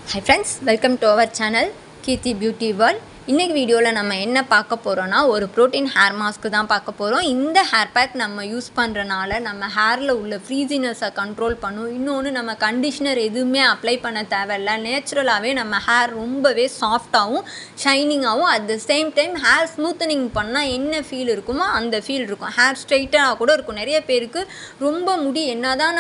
high friends welcome to our channel Keerthi beauty world இன்றைக்கி வீடியோவில் நம்ம என்ன பார்க்க போகிறோன்னா ஒரு ப்ரோட்டீன் ஹேர் மாஸ்க்கு தான் பார்க்க போகிறோம் இந்த ஹேர் பேக் நம்ம யூஸ் பண்ணுறனால நம்ம ஹேரில் உள்ள ஃப்ரீசினஸை கண்ட்ரோல் பண்ணும் இன்னொன்று நம்ம கண்டிஷ்னர் எதுவுமே அப்ளை பண்ண தேவையில்ல நேச்சுரலாகவே நம்ம ஹேர் ரொம்பவே சாஃப்டாகவும் ஷைனிங்காகவும் at the same time hair smoothening பண்ணால் என்ன ஃபீல் இருக்குமோ அந்த ஃபீல் இருக்கும் ஹேர் ஸ்ட்ரைட்டாக கூட இருக்கும் நிறைய பேருக்கு ரொம்ப முடி என்ன தான்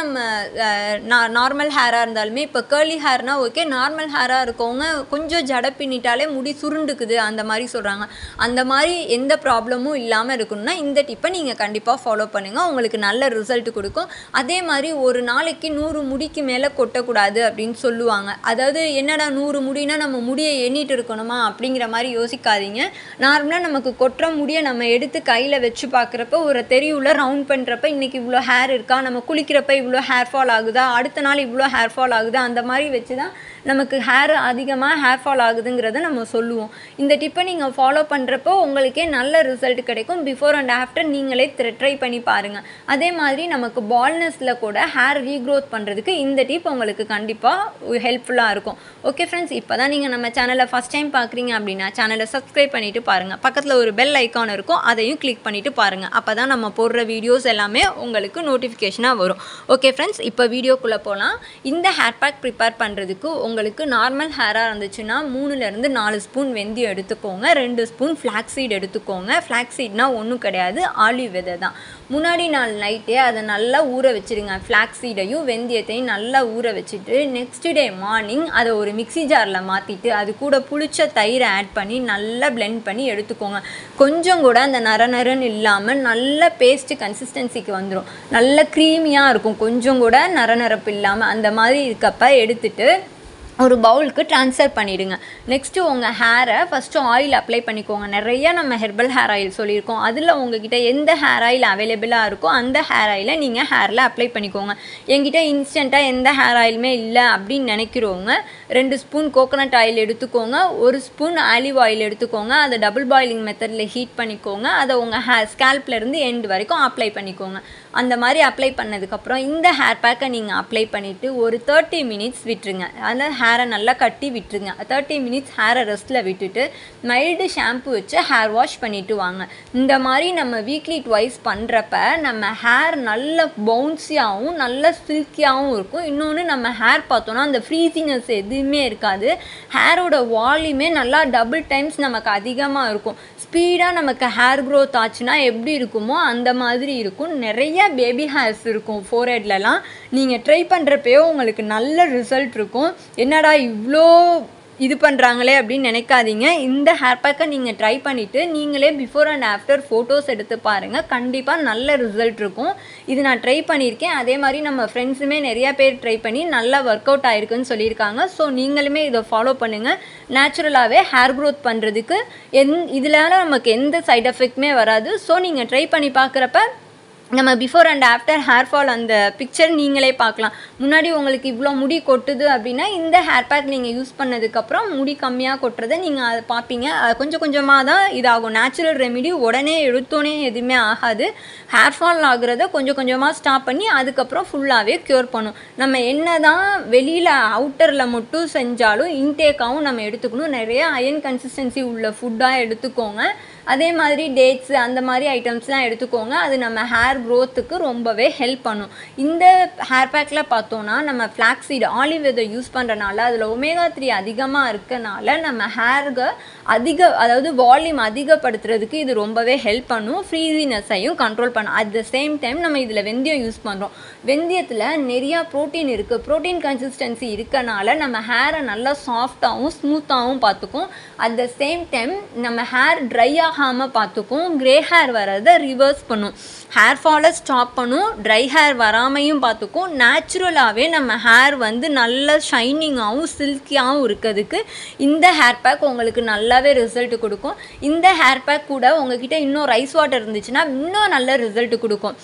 நம்ம நார்மல் ஹேராக இருந்தாலுமே இப்போ கேர்லி ஹேர்னால் ஓகே நார்மல் ஹேராக இருக்கவங்க கொஞ்சம் ஜட பின்னிட்டாலே முடி சுருண்டுக்குது அந்த மாதிரி சொல்கிறாங்க அந்த மாதிரி எந்த ப்ராப்ளமும் இல்லாமல் இருக்கணும்னா இந்த டிப்பை நீங்கள் கண்டிப்பாக ஃபாலோ பண்ணுங்கள் உங்களுக்கு நல்ல ரிசல்ட் கொடுக்கும் அதே மாதிரி ஒரு நாளைக்கு நூறு முடிக்கு மேலே கொட்டக்கூடாது அப்படின்னு சொல்லுவாங்க அதாவது என்னடா நூறு முடினா நம்ம முடியை எண்ணிட்டு இருக்கணுமா அப்படிங்கிற மாதிரி யோசிக்காதீங்க நார்மலாக நமக்கு கொட்டுற முடியை நம்ம எடுத்து கையில் வச்சு பார்க்குறப்ப ஒரு தெரியுள்ள ரவுண்ட் பண்ணுறப்ப இன்றைக்கி இவ்வளோ ஹேர் இருக்கா நம்ம குளிக்கிறப்ப இவ்வளோ ஹேர் ஃபால் ஆகுதா அடுத்த நாள் இவ்வளோ ஹேர் ஃபால் ஆகுதா அந்த மாதிரி வச்சு தான் நமக்கு ஹேர் அதிகமாக ஹேர் ஃபால் ஆகுதுங்கிறத நம்ம சொல்லுவோம் இந்த டிப்பை நீங்கள் ஃபாலோ பண்ணுறப்போ உங்களுக்கே நல்ல ரிசல்ட் கிடைக்கும் பிஃபோர் அண்ட் ஆஃப்டர் நீங்களே ட்ரை பண்ணி பாருங்கள் அதே மாதிரி நமக்கு பால்னஸில் கூட ஹேர் ரீக்ரோத் பண்ணுறதுக்கு இந்த டிப் உங்களுக்கு கண்டிப்பாக ஹெல்ப்ஃபுல்லாக இருக்கும் ஓகே ஃப்ரெண்ட்ஸ் இப்போ தான் நீங்கள் நம்ம சேனலை ஃபஸ்ட் டைம் பார்க்குறீங்க அப்படின்னா சேனலை சப்ஸ்கிரைப் பண்ணிவிட்டு பாருங்கள் பக்கத்தில் ஒரு பெல் ஐக்கான் இருக்கும் அதையும் கிளிக் பண்ணிவிட்டு பாருங்கள் அப்போ தான் நம்ம போடுற வீடியோஸ் எல்லாமே உங்களுக்கு நோட்டிஃபிகேஷனாக வரும் ஓகே ஃப்ரெண்ட்ஸ் இப்போ வீடியோக்குள்ளே போகலாம் இந்த ஹேர் பேக் ப்ரிப்பேர் பண்ணுறதுக்கு உங்களுக்கு நார்மல் ஹேராக இருந்துச்சுன்னா மூணுலேருந்து நாலு ஸ்பூன் வெந்தயம் எடுத்துக்கோங்க ரெண்டு ஸ்பூன் ஃப்ளாக்ஸீட் எடுத்துக்கோங்க ஃப்ளாக்ஸீட்னா ஒன்றும் கிடையாது ஆலிவ் விதை தான் முன்னாடி நாள் நைட்டே அதை நல்லா ஊற வச்சுருங்க ஃப்ளாக்ஸீடையும் வெந்தயத்தையும் நல்லா ஊற வச்சுட்டு நெக்ஸ்ட் டே மார்னிங் அதை ஒரு மிக்சி ஜாரில் மாற்றிட்டு அது கூட புளிச்ச தயிரை ஆட் பண்ணி நல்லா பிளெண்ட் பண்ணி எடுத்துக்கோங்க கொஞ்சம் கூட அந்த நர நரன்னு இல்லாமல் நல்ல பேஸ்ட்டு கன்சிஸ்டன்சிக்கு வந்துடும் நல்ல க்ரீமியாக இருக்கும் கொஞ்சம் கூட நர நரப்பு இல்லாமல் அந்த மாதிரி இருக்கப்ப எடுத்துட்டு ஒரு பவுலுக்கு ட்ரான்ஸ்ஃபர் பண்ணிவிடுங்க நெக்ஸ்ட்டு உங்கள் ஹேரை ஃபஸ்ட்டு ஆயில் அப்ளை பண்ணிக்கோங்க நிறைய நம்ம ஹெர்பல் ஹேர் ஆயில் சொல்லியிருக்கோம் அதில் உங்ககிட்ட எந்த ஹேர் ஆயில் அவைலபிளாக இருக்கோ அந்த ஹேர் ஆயிலை நீங்கள் ஹேரில் அப்ளை பண்ணிக்கோங்க என்கிட்ட இன்ஸ்டண்ட்டாக எந்த ஹேர் ஆயிலுமே இல்லை அப்படின்னு நினைக்கிறவங்க ரெண்டு ஸ்பூன் கோகோனட் ஆயில் எடுத்துக்கோங்க ஒரு ஸ்பூன் ஆலிவ் ஆயில் எடுத்துக்கோங்க அதை டபுள் பாயிலிங் மெத்தடில் ஹீட் பண்ணிக்கோங்க அதை உங்கள் ஹேர் ஸ்கேல்ப்லேருந்து எண்டு வரைக்கும் அப்ளை பண்ணிக்கோங்க அந்த மாதிரி அப்ளை பண்ணதுக்கப்புறம் இந்த ஹேர் பேக்கை நீங்கள் அப்ளை பண்ணிவிட்டு ஒரு தேர்ட்டி மினிட்ஸ் விட்டுருங்க அதில் ஹேரை நல்லா கட்டி விட்டுருங்க தேர்ட்டி மினிட்ஸ் ஹேரை ரெஸ்ட்டில் விட்டுட்டு மைல்டு ஷாம்பு வச்சு ஹேர் வாஷ் பண்ணிவிட்டு வாங்க இந்த மாதிரி நம்ம வீக்லி ட்வைஸ் பண்ணுறப்ப நம்ம ஹேர் நல்ல பவுன்ஸியாகவும் நல்ல சில்கியாகவும் இருக்கும் இன்னொன்று நம்ம ஹேர் பார்த்தோன்னா அந்த ஃப்ரீசினஸ் எதுவுமே இருக்காது ஹேரோட வால்யூமே நல்லா டபுள் டைம்ஸ் நமக்கு அதிகமாக இருக்கும் ஸ்பீடாக நமக்கு ஹேர் க்ரோத் ஆச்சுன்னா எப்படி இருக்குமோ அந்த மாதிரி இருக்கும் நிறைய பேபி ஹேர்ஸ் இருக்கும் ஃபோர்ஹெட்லலாம் நீங்கள் ட்ரை பண்ணுறப்பயோ உங்களுக்கு நல்ல ரிசல்ட் இருக்கும் என்னடா இவ்வளோ இது பண்ணுறாங்களே அப்படின்னு நினைக்காதீங்க இந்த ஹேர் பேக்கை நீங்கள் ட்ரை பண்ணிவிட்டு நீங்களே பிஃபோர் அண்ட் ஆஃப்டர் ஃபோட்டோஸ் எடுத்து பாருங்கள் கண்டிப்பாக நல்ல ரிசல்ட் இருக்கும் இது நான் ட்ரை பண்ணியிருக்கேன் அதே மாதிரி நம்ம ஃப்ரெண்ட்ஸுமே நிறையா பேர் ட்ரை பண்ணி நல்லா ஒர்க் அவுட் ஆயிருக்குன்னு சொல்லியிருக்காங்க ஸோ நீங்களுமே இதை ஃபாலோ பண்ணுங்கள் நேச்சுரலாகவே ஹேர் க்ரோத் பண்ணுறதுக்கு எந் இதனால நமக்கு எந்த சைட் எஃபெக்ட்டுமே வராது ஸோ நீங்கள் ட்ரை பண்ணி பார்க்குறப்ப நம்ம before and after hair fall அந்த பிக்சர் நீங்களே பார்க்கலாம் முன்னாடி உங்களுக்கு இவ்வளோ முடி கொட்டுது அப்படின்னா இந்த ஹேர் பேக் நீங்கள் யூஸ் பண்ணதுக்கப்புறம் முடி கம்மியாக கொட்டுறதை நீங்கள் அதை பார்ப்பீங்க அது கொஞ்சம் கொஞ்சமாக தான் இதாகும் நேச்சுரல் ரெமிடி உடனே எடுத்தோடனே எதுவுமே ஆகாது ஹேர் ஃபால் ஆகுறத கொஞ்சம் கொஞ்சமாக ஸ்டாப் பண்ணி அதுக்கப்புறம் ஃபுல்லாகவே க்யூர் பண்ணும் நம்ம என்ன தான் வெளியில் அவுட்டரில் மட்டும் செஞ்சாலும் இன்டேக்காகவும் நம்ம எடுத்துக்கணும் நிறைய அயன் கன்சிஸ்டன்சி உள்ள ஃபுட்டாக எடுத்துக்கோங்க அதே மாதிரி டேட்ஸு அந்த மாதிரி ஐட்டம்ஸ்லாம் எடுத்துக்கோங்க அது நம்ம ஹேர் க்ரோத்துக்கு ரொம்பவே ஹெல்ப் பண்ணும் இந்த ஹேர் பேக்கில் பார்த்தோன்னா நம்ம ஃப்ளாக்ஸீடு ஆலிவ் இதை யூஸ் பண்ணுறனால அதில் ஒமேகா த்ரீ அதிகமாக இருக்கனால நம்ம ஹேருக்கு அதிக அதாவது வால்யூம் அதிகப்படுத்துறதுக்கு இது ரொம்பவே ஹெல்ப் பண்ணும் ஃப்ரீசினஸையும் கண்ட்ரோல் பண்ணும் அட் த சேம் டைம் நம்ம இதில் வெந்தயம் யூஸ் பண்ணுறோம் வெந்தயத்தில் நிறையா ப்ரோட்டீன் இருக்குது ப்ரோட்டீன் கன்சிஸ்டன்சி இருக்கனால நம்ம ஹேரை நல்லா சாஃப்டாகவும் ஸ்மூத்தாகவும் பார்த்துக்கும் அட் த சேம் டைம் நம்ம ஹேர் ட்ரை ஆகாமல் பார்த்துக்கும் க்ரே ஹேர் வரதை ரிவர்ஸ் பண்ணும் ஹேர் ஃபாலை ஸ்டாப் பண்ணும் ட்ரை ஹேர் வராமையும் பார்த்துக்கும் நேச்சுரலாகவே நம்ம ஹேர் வந்து நல்ல ஷைனிங்காகவும் சில்கியாகவும் இருக்கிறதுக்கு இந்த ஹேர் பேக் உங்களுக்கு நல்லாவே ரிசல்ட் கொடுக்கும் இந்த ஹேர் பேக் கூட உங்ககிட்ட இன்னும் ரைஸ் வாட்டர் இருந்துச்சுன்னா இன்னும் நல்ல ரிசல்ட் கொடுக்கும்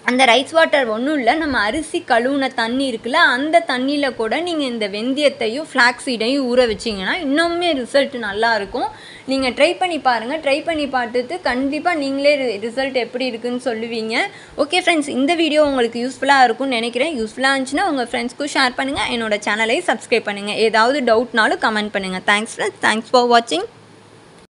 அந்த ரைஸ் வாட்டர் ஒன்றும் இல்லை நம்ம அரிசி கழுவுன தண்ணி இருக்குல்ல அந்த தண்ணியில் கூட நீங்கள் இந்த வெந்தயத்தையும் ஃப்ளாக்ஸ் சீடையும் ஊற வச்சிங்கன்னா இன்னுமே ரிசல்ட் நல்லாயிருக்கும் நீங்கள் ட்ரை பண்ணி பாருங்கள் ட்ரை பண்ணி பார்த்துட்டு கண்டிப்பாக நீங்களே ரிசல்ட் எப்படி இருக்குன்னு சொல்லுவீங்க ஓகே ஃப்ரெண்ட்ஸ் இந்த வீடியோ உங்களுக்கு யூஸ்ஃபுல்லாக இருக்கும்னு நினைக்கிறேன் யூஸ்ஃபுல்லாக இருந்துச்சுன்னா உங்கள் ஃப்ரெண்ட்ஸ்க்கும் ஷேர் பண்ணுங்கள் என்னோட சேனலை சப்ஸ்கிரைப் பண்ணுங்கள் ஏதாவது டவுட்னாலும் கமெண்ட் பண்ணுங்கள் தேங்க்ஸ் ஃப்ரெண்ட்ஸ் தேங்க்ஸ் ஃபார் வாட்சிங்